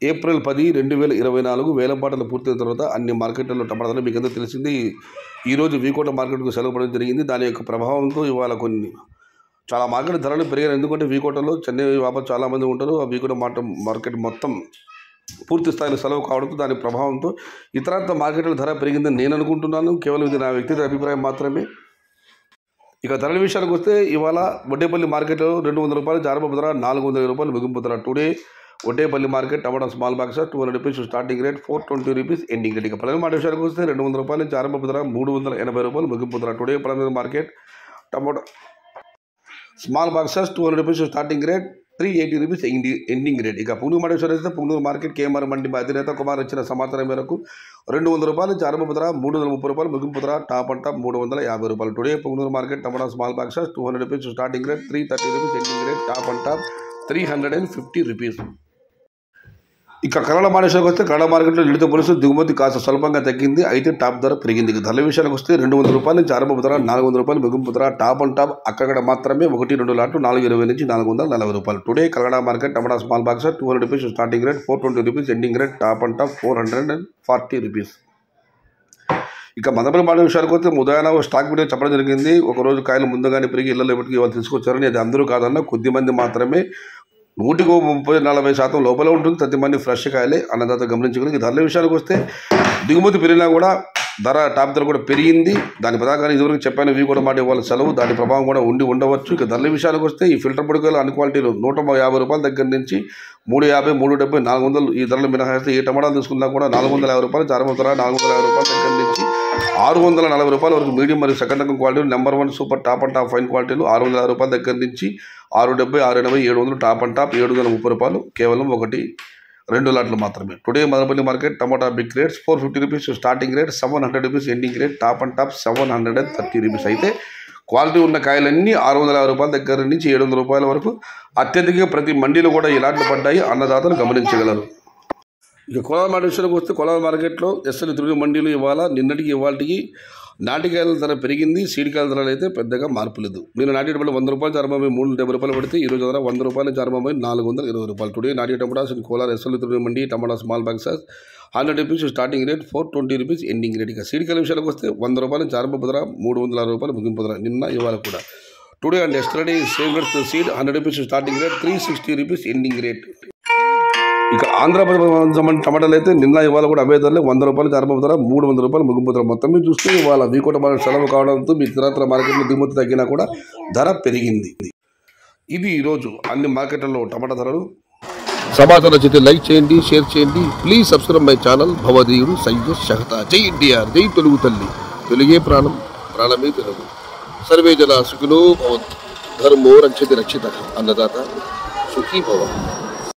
April పది రెండు వేల ఇరవై నాలుగు వేలంపాటలు పూర్తయిన తర్వాత అన్ని మార్కెట్లలో టమాటా ధరలు మీకు అందరూ తెలిసింది ఈరోజు వీకోట మార్కెట్కు సెలవు పడడం జరిగింది దాని యొక్క ప్రభావంతో ఇవాళ కొన్ని చాలా మార్కెట్ ధరలు పెరిగాయి ఎందుకంటే వీకోటలో చెన్నై వ్యాపారం చాలామంది ఉంటారు ఆ వీకోట మాట మార్కెట్ మొత్తం పూర్తి స్థాయిలో సెలవు కావడంతో దాని ప్రభావంతో ఇతరత్ర మార్కెట్ల ధర పెరిగిందని నేను అనుకుంటున్నాను కేవలం ఇది నా వ్యక్తిగత అభిప్రాయం మాత్రమే ఇక ధరల విషయానికి వస్తే ఇవాళ వడ్డేపల్లి మార్కెట్లో రెండు వందల రూపాయలు జారబొబ్బ ధర నాలుగు వందల రూపాయలు ముగింపు ధర today Vaddepalli market tomato small box two hundred rupees starting rate four twenty rupees ending rate ఇక పల్లెల మాట విషయానికి వస్తే రెండు వందల రూపాయలు జారబొబ్బ ధర మూడు వందల ఎనభై రూపాయలు ముగింపు ధర టుడే పల్లెల market tomato small boxes two hundred rupees starting rate three eighty rupees ending rate ఇక పుంగూరు మడేశ్వర అయితే పుంగూరు మార్కెట్ కేఎంఆర్ మండి అధినేత కుమార్ ఇచ్చిన సమాచారం మేరకు రెండు వందల రూపాయలు చారబొబ్బ ధర మూడు వందల ముప్పై రూపాయలు ముగింపు ధర టాప్ అండ్ టాప్ మూడు వందల యాభై రూపాయలు today Punguru market tomato small boxes two hundred rupees starting rate three thirty rupees ending rate top and top three hundred and fifty rupees ఇక కన్నడ మార్కెట్కి వస్తే కన్నడ మార్కెట్లో నిడిత పులుసు దిగుమతి కాస్త స్వల్పంగా తగ్గింది అయితే టాప్ ధర పెరిగింది ఇక ధరల విషయానికి వస్తే రెండు వందల రూపాయల నుంచి ఆరంభ ధర నాలుగు వందల రూపాయలు ముగింపు ధర టాప్ అండ్ టాప్ అక్కడ మాత్రమే ఒకటి రెండు లాట్లు నాలుగు ఇరవై నుంచి నాలుగు వందల నలభై రూపాయలు today Kannada market tomato small box two hundred rupees starting rate four twenty rupees ending rate top and top four hundred and forty rupees ఇక మదపల్లి మాట విషయానికి వస్తే ఉదయాన స్టాక్ మీడియా చెప్పడం జరిగింది ఒక రోజు కాయలు ముందుగానే పెరిగి ఇళ్లలో పెట్టుకు ఇవాళ తీసుకొచ్చారని అది అందరూ కాదన్న కొద్ది మంది మాత్రమే నూటికి ముప్పై నలభై శాతం లోపల ఉంటుంది ప్రతి మంది ఫ్రెష్ కాయలే అన్నదాత గమనించగలిగి ధరల విషయానికి వస్తే దిగుమతి పెరిగినా కూడా ధర టాప్ ధర కూడా పెరిగింది దాని ప్రధానంగా ఇదివరకు చెప్పాను ఇవి కూడా మాట ఇవాళ సెలవు దాని ప్రభావం కూడా ఉండి ఉండవచ్చు ఇక ధరల విషయానికి వస్తే ఈ ఫిల్టర్ పొడికలు అన్ని క్వాలిటీలు నూట యాభై రూపాయల దగ్గర నుంచి మూడు యాభై మూడు డెబ్బై నాలుగు వందలు ఈ ధరలు మినహాయిస్తే ఏ టమాటాలు తీసుకున్నా కూడా నాలుగు వందల యాభై రూపాయలు చారు ధర నాలుగు వందల యాభై రూపాయల దగ్గర నుంచి ఆరు వందల నలభై రూపాయల వరకు మీడియం మరియు సెకండ్ రకం క్వాలిటీలు number one super top and top fine క్వాలిటీలు ఆరు వందల యాభై రూపాయల దగ్గర నుంచి ఆరు డెబ్బై ఆరు ఎనభై ఏడు వందలు టాప్ అండ్ టాప్ ఏడు వందల ముప్పై రూపాయలు కేవలం ఒకటి రెండు లాట్లు మాత్రమే today Madanapalle market tomato big rates four fifty rupees starting rate seven hundred rupees ending rate top and top seven hundred and thirty rupees అయితే క్వాలిటీ ఉన్న కాయలన్నీ ఆరు వందల యాభై రూపాయల దగ్గర నుంచి ఏడు వందల రూపాయల వరకు అత్యధికంగా ప్రతి మండీలో కూడా ఇలాంటి పడ్డాయి అన్నదాతలు గమనించగలరు ఇక కోలార్ మార్కెట్ విషయానికి వస్తే కోలార్ మార్కెట్లో ఎస్ఎల్ తిరుగు మండీలు ఇవాళ నిన్నటికి ఇవాళకి నాటికాయల ధర పెరిగింది సీడికాయల ధరలు అయితే పెద్దగా మార్పు లేదు నేను నాటేటప్పుడు వంద రూపాయలు అరవై మూడు డెబ్బై రూపాయలు పడితే ఈ రోజు ధర వంద రూపాయలు అరవై నాలుగు వందల ఇరవై రూపాయలు టుడే నాటి టమాటాస్ ఇన్ కోలార్ ఎస్ఎల్ తిరుగు mandi tomato small boxes hundred rupees starting rate four twenty rupees ending rate ఇక సీడికాయల విషయానికి వస్తే వంద రూపాయలు నుంచి ఆరంభ ధర మూడు వందల అరవై రూపాయలు ముగింపు ధర నిన్న ఇవాళ కూడా today and yesterday same rate seed hundred rupees starting rate three sixty rupees ending rate ఇక ఆంధ్రప్రదేశ్ సంబంధించిన టమాటాలు అయితే నిన్న ఇవాళ కూడా అవే ధరలు వంద రూపాయలు అరవై ధర మూడు వందల రూపాయలు ముగింపు ధర మొత్తం మీద చూస్తే ఇవాళ వీకోట మార్కెట్ సెలవు కావడంతో మీ ఇతరత్ర మార్కెట్లో దిగుమతి తగ్గినా కూడా ధర పెరిగింది ఇది ఈరోజు అన్ని మార్కెట్లలో టమాటా ధరలు సమాచారం నచ్చితే లైక్ చేయండి షేర్ చేయండి ప్లీజ్ సబ్స్క్రైబ్ మై ఛానల్ భవదీయుడు సయ్యద్ షహతా జై ఎన్టీఆర్ జై తెలుగు తల్లి తెలుగే ప్రాణం ప్రాణమే తెలుగు సర్వే జన సుఖినో భవంతు ధర్మో రక్షతి రక్షిత అన్నదాత సుఖీ భవ